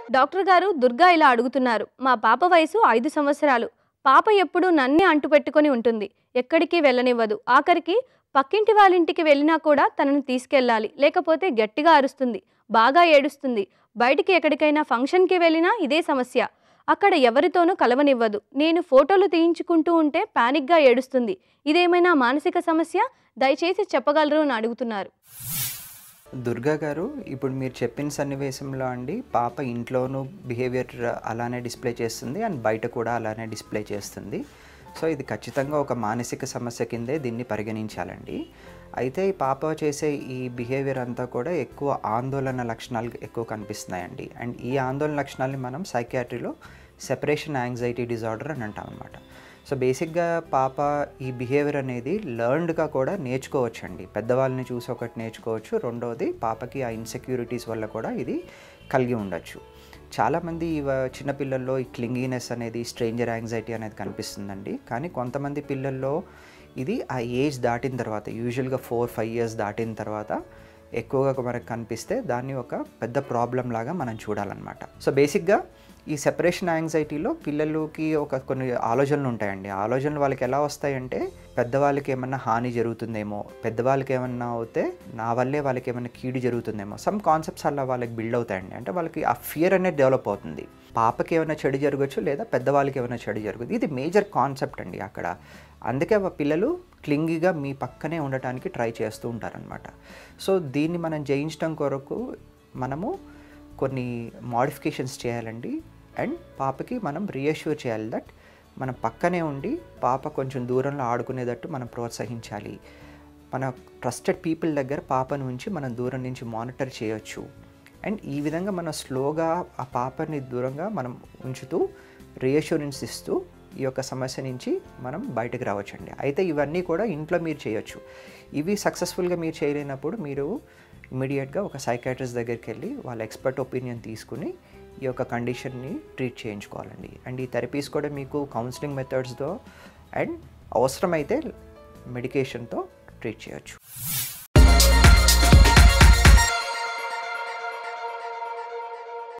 doctor గారు దుర్గా ఇలా అడుగుతున్నారు మా పాప వయసు ఐదు సంవత్సరాలు పాప ఎప్పుడూ నన్నే అంటుపెట్టుకొని ఉంటుంది ఎక్కడికి వెళ్ళనివ్వదు ఆఖరికి పక్కింటి వాళ్ళింటికి వెళ్ళినా కూడా తనని తీసుకెళ్ళాలి లేకపోతే గట్టిగా అరుస్తుంది బాగా ఏడుస్తుంది బయటికి ఎక్కడికైనా ఫంక్షన్కి వెళ్ళినా ఇదే సమస్య అక్కడ ఎవరితోనూ కలవనివ్వదు నేను ఫోటోలు తీయించుకుంటూ ఉంటే పానిక్గా ఏడుస్తుంది ఇదేమైనా మానసిక సమస్య దయచేసి చెప్పగలరు అని అడుగుతున్నారు దుర్గా గారు ఇప్పుడు మీరు చెప్పిన సన్నివేశంలో అండి పాప ఇంట్లోనూ బిహేవియర్ అలానే డిస్ప్లే చేస్తుంది అండ్ బయట కూడా అలానే డిస్ప్లే చేస్తుంది సో ఇది ఖచ్చితంగా ఒక మానసిక సమస్య కిందే దీన్ని పరిగణించాలండి అయితే ఈ పాప చేసే ఈ బిహేవియర్ అంతా కూడా ఎక్కువ ఆందోళన లక్షణాలు ఎక్కువ కనిపిస్తున్నాయండి అండ్ ఈ ఆందోళన లక్షణాలని మనం సైకియాట్రీలో సెపరేషన్ యాంగ్జైటీ డిజార్డర్ అని అంటాం అనమాట సో బేసిక్గా పాప ఈ బిహేవియర్ అనేది లర్న్డ్గా కూడా నేర్చుకోవచ్చు అండి పెద్దవాళ్ళని చూసి ఒకటి నేర్చుకోవచ్చు రెండవది పాపకి ఆ ఇన్సెక్యూరిటీస్ వల్ల కూడా ఇది కలిగి ఉండొచ్చు చాలామంది ఇవ చిన్నపిల్లల్లో ఈ క్లింగీనెస్ అనేది స్ట్రేంజర్ యాంగ్జైటీ అనేది కనిపిస్తుందండి కానీ కొంతమంది పిల్లల్లో ఇది ఆ ఏజ్ దాటిన తర్వాత యూజువల్గా ఫోర్ ఫైవ్ ఇయర్స్ దాటిన తర్వాత ఎక్కువగా మనకు కనిపిస్తే దాన్ని ఒక పెద్ద ప్రాబ్లం లాగా మనం చూడాలన్నమాట సో బేసిక్గా ఈ సెపరేషన్ యాంగ్జైటీలో పిల్లలకి ఒక కొన్ని ఆలోచనలు ఉంటాయండి ఆ ఆలోచనలు వాళ్ళకి ఎలా వస్తాయంటే పెద్దవాళ్ళకి ఏమన్నా హాని జరుగుతుందేమో పెద్దవాళ్ళకి ఏమన్నా అవుతే నా వల్లే వాళ్ళకి ఏమన్నా కీడు జరుగుతుందేమో సమ్ కాన్సెప్ట్స్ అలా వాళ్ళకి బిల్డ్ అవుతాయండి అంటే వాళ్ళకి ఆ ఫియర్ అనేది డెవలప్ అవుతుంది పాపకి ఏమైనా చెడు జరగచ్చు లేదా పెద్దవాళ్ళకి ఏమైనా చెడు జరగదు ఇది మేజర్ కాన్సెప్ట్ అండి అక్కడ అందుకే ఆ పిల్లలు క్లింగిగా మీ పక్కనే ఉండటానికి ట్రై చేస్తూ ఉంటారనమాట సో దీన్ని మనం జయించడం కొరకు మనము కొన్ని మోడిఫికేషన్స్ చేయాలండి అండ్ పాపకి మనం రీఅష్యూర్ చేయాలి దట్ మన పక్కనే ఉండి పాప కొంచెం దూరంలో ఆడుకునేటట్టు మనం ప్రోత్సహించాలి మన ట్రస్టెడ్ పీపుల్ దగ్గర పాపను ఉంచి మనం దూరం నుంచి మానిటర్ చేయొచ్చు అండ్ ఈ విధంగా మనం స్లోగా ఆ పాపని దూరంగా మనం ఉంచుతూ రీఅష్యూరెన్స్ ఇస్తూ ఈ యొక్క సమస్య నుంచి మనం బయటకు రావచ్చండి అయితే ఇవన్నీ కూడా ఇంట్లో మీరు చేయొచ్చు ఇవి సక్సెస్ఫుల్గా మీరు చేయలేనప్పుడు మీరు ఇమీడియట్గా ఒక సైకాట్రిస్ట్ దగ్గరికి వెళ్ళి వాళ్ళ ఎక్స్పర్ట్ ఒపీనియన్ తీసుకుని ఈ యొక్క కండిషన్ని ట్రీట్ చేయించుకోవాలండి అండ్ ఈ థెరపీస్ కూడా మీకు కౌన్సిలింగ్ మెథడ్స్తో అండ్ అవసరమైతే మెడికేషన్తో ట్రీట్ చేయొచ్చు